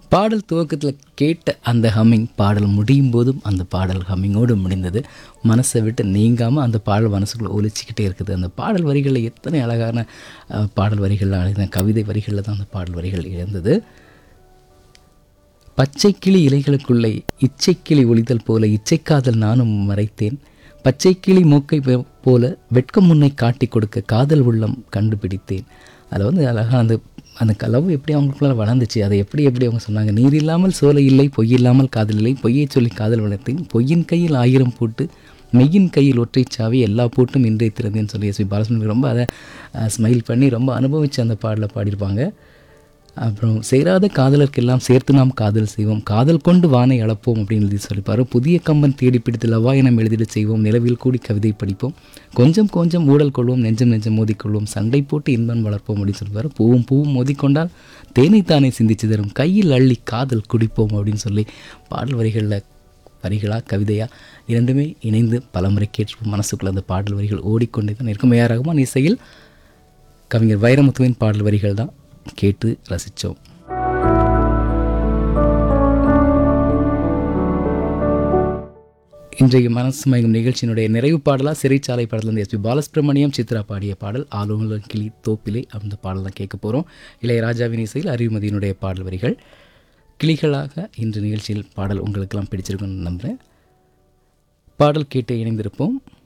பாடல் துவக்கத்தில் கேட்ட அந்த ஹம்மிங் பாடல் முடியும் போதும் அந்த பாடல் ஹம்மிங்கோடு முடிந்தது மனசை விட்டு நீங்காமல் அந்த பாடல் மனசுக்குள்ளே ஒலிச்சிக்கிட்டே இருக்குது அந்த பாடல் வரிகளில் எத்தனை அழகான அஹ், பாடல் வரிகள் எழுதின கவிதை வரிகளில் தான் அந்த பாடல் வரிகள் இருந்தது பச்சைக்கிளி இலைகளுக்குள்ளே இச்சைக்கிளி ஒளிதல் போல இச்சைக்காதல் நானும் மறைத்தேன் பச்சைக்கிளி மூக்கை போ- போல வெட்கம் முன்னை காட்டி கொடுக்க காதல் உள்ளம் கண்டுபிடித்தேன் அதில் வந்து அழகாக அந்த அந்த கலவு எப்படி அவங்களுக்குள்ள வளர்ந்துச்சு அதை எப்படி எப்படி அவங்க சொன்னாங்க நீர் இல்லாமல் சோலை இல்லை பொய் இல்லாமல் காதல் இல்லை பொய்யை சொல்லி காதல் வளர்த்தேன் பொய்யின் கையில் ஆயிரம் பூட்டு மெய்யின் கையில் ஒற்றை சாவி எல்லா பூட்டும் இன்றைய திறந்தேன்னு சொல்லி எஸ்பி பாலசுமணி ரொம்ப அதை ஸ்மைல் பண்ணி ரொம்ப அனுபவித்து அந்த பாடலை பாடியிருப்பாங்க அப்புறம் சேராத காதலர்க்கெல்லாம் சேர்த்து நாம் காதல் செய்வோம் காதல் கொண்டு வானை அளப்போம் அப்படின்னு எழுதி சொல்லிப்பாரு புதிய கம்பன் தேடி பிடித்து லவாயனம் எழுதிட செய்வோம் நிலவில் கூடி கவிதை படிப்போம் கொஞ்சம் கொஞ்சம் ஊடல் கொள்வோம் நெஞ்சம் நெஞ்சம் மோதிக்கொள்வோம் சண்டை போட்டு இன்பம் வளர்ப்போம் அப்படின்னு சொல்லிப்பாரு பூவும் பூவும் மோதிக்கொண்டால் தேனை தானே சிந்திச்சு தரும் கையில் அள்ளி காதல் குடிப்போம் அப்படின்னு சொல்லி பாடல் வரிகளில் வரிகளா கவிதையா இரண்டுமே இணைந்து பலமுறை கேட்டு மனசுக்குள்ள அந்த பாடல் வரிகள் ஓடிக்கொண்டே தான் இருக்கும் ஏஆர் ரகுமான் இசையில் கவிஞர் வைரமுத்துவின் பாடல் வரிகள் தான் கேட்டு ரசித்தோம் இன்றைய மனசு மயங்கும் நிகழ்ச்சியினுடைய நிறைவு பாடலாக சிறைச்சாலை பாடலேருந்து எஸ்பி பாலசுப்ரமணியம் சித்ரா பாடிய பாடல் ஆளுநர் கிளி தோப்பிலே அந்த பாடல் தான் கேட்க போகிறோம் இளையராஜாவின் இசையில் அறிவுமதியினுடைய பாடல் வரிகள் கிளிகளாக இன்று நிகழ்ச்சியில் பாடல் உங்களுக்கெல்லாம் பிடிச்சிருக்குன்னு நம்புகிறேன் பாடல் கேட்டு இணைந்திருப்போம்